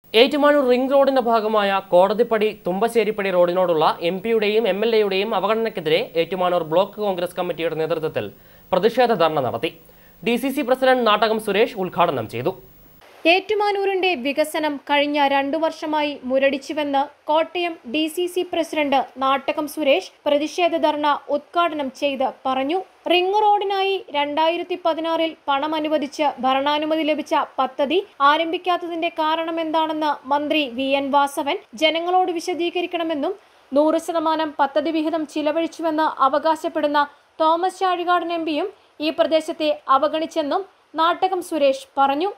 Ettumanoor ring റോഡിന്റെ ഭാഗമായ കോടതിപ്പടി തുമ്പശ്ശേരിപ്പടി റോഡിനോടുള്ള എം പിയുടെയും എം എൽ എയുടെയും അവഗണനയ്ക്കെതിരെ ഏറ്റുമാനൂർ ബ്ലോക്ക് കോൺഗ്രസ് കമ്മിറ്റിയുടെ നേതൃത്വത്തിൽ പ്രതിഷേധ ധർണ നടത്തി D C C president Nattakom Suresh ഉദ്ഘാടനം ചെയ്തു ഏറ്റുമാനൂരിന്റെ വികസനം കഴിഞ്ഞ രണ്ടു വർഷമായി മുരടിച്ചുവെന്ന് Kottayam D C C president Nattakom Suresh പ്രതിഷേധ ധർണ ഉദ്ഘാടനം ചെയ്ത് പറഞ്ഞു റിംഗ് റോഡിനായി രണ്ടായിരത്തി പതിനാറിൽ പണം അനുവദിച്ച് ഭരണാനുമതി ലഭിച്ച പദ്ധതി ആരംഭിക്കാത്തതിന്റെ കാരണമെന്താണെന്ന് മന്ത്രി വി എൻ വാസവൻ ജനങ്ങളോട് വിശദീകരിക്കണമെന്നും നൂറ് ശതമാനം പദ്ധതി വിഹിതം ചിലവഴിച്ചുവെന്ന് അവകാശപ്പെടുന്ന തോമസ് ചാഴികാടൻ എം പിയും ഈ പ്രദേശത്തെ അവഗണിച്ചെന്നും നാട്ടകം സുരേഷ് പറഞ്ഞു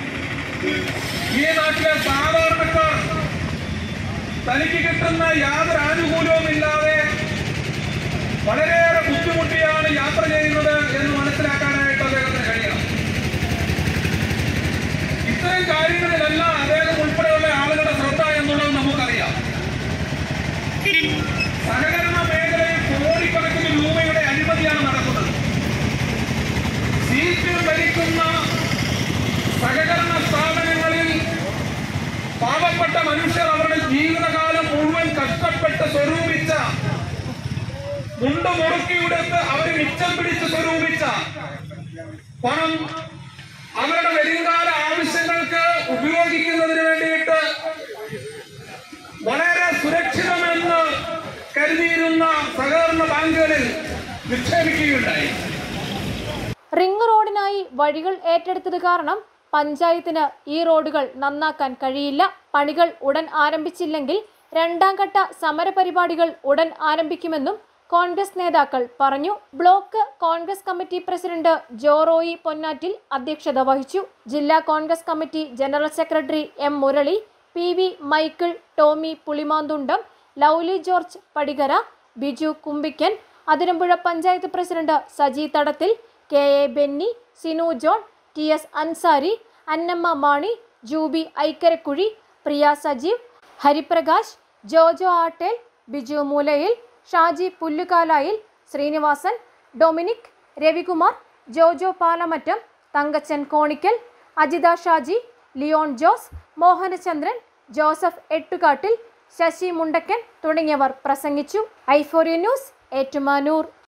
ഈ നാട്ടിലെ സാധാരണക്കാർ തനിക്ക് കിട്ടുന്ന യാതൊരു ആനുകൂല്യവും ഇല്ലാതെ വളരെയേറെ ബുദ്ധിമുട്ടിയാണ് യാത്ര ചെയ്യുന്നത് എന്ന് മനസ്സിലാക്കാനായിട്ട് അദ്ദേഹത്തിന് കഴിയണം ഇത്തരം കാര്യങ്ങളിലെല്ലാം അദ്ദേഹം ഉൾപ്പെടെയുള്ള ആളുകളുടെ ശ്രദ്ധ എന്നുള്ളത് നമുക്കറിയാം സഹകരണ മേഖലയിൽ കോടിക്കണക്കിന് രൂപയുടെ അഴിമതിയാണ് നടക്കുന്നത് സീറ്റ് ഭരിക്കുന്ന സഹകരണ സ്ഥാപനങ്ങളിൽ പാവപ്പെട്ട മനുഷ്യർ അവരുടെ ജീവിതകാലം മുഴുവൻ കഷ്ടപ്പെട്ട് സ്വരൂപിച്ച മുണ്ട് മുറുക്കിയെടുത്ത് അവർ മിച്ചം പിടിച്ച് സ്വരൂപിച്ച പണം അവരുടെ വരുംകാല ആവശ്യങ്ങൾക്ക് ഉപയോഗിക്കുന്നതിന് വേണ്ടിയിട്ട് വളരെ സുരക്ഷിതമെന്ന് കരുതിയിരുന്ന സഹകരണ ബാങ്കുകളിൽ നിക്ഷേപിക്കുകയുണ്ടായി റിംഗ് റോഡിനായി വഴികൾ ഏറ്റെടുത്തത് കാരണം പഞ്ചായത്തിന് ഈ റോഡുകൾ നന്നാക്കാൻ കഴിയില്ല പണികൾ ഉടൻ ആരംഭിച്ചില്ലെങ്കിൽ രണ്ടാം ഘട്ട സമരപരിപാടികൾ ഉടൻ ആരംഭിക്കുമെന്നും കോൺഗ്രസ് നേതാക്കൾ പറഞ്ഞു block Congress committee president Joroy Ponnattil അധ്യക്ഷത വഹിച്ചു ജില്ലാ Congress committee general secretary M Murali P V Michael Tomy Pulimanthundam Lovely George Padikara Biju Kumbikkan Athirampuzha panchayat president Saji Thadathil K A Benny Sinu John T S Ansari Annamma Mani Juby Aikkarakuzhi Priya Sajeev Hariprakash Jojo Attel Biju Moolayil Shaji Pullukalayil Sreenivasan Dominic Ravikumar Jojo Palamattam Thankachan Konikkal Ajitha Shaji Leon Jose Mohanachandran Joseph Ettukattil Sasi മുണ്ടക്കൻ തുടങ്ങിയവർ പ്രസംഗിച്ചു ഐഫോറിയ ന്യൂസ് ഏറ്റുമാനൂർ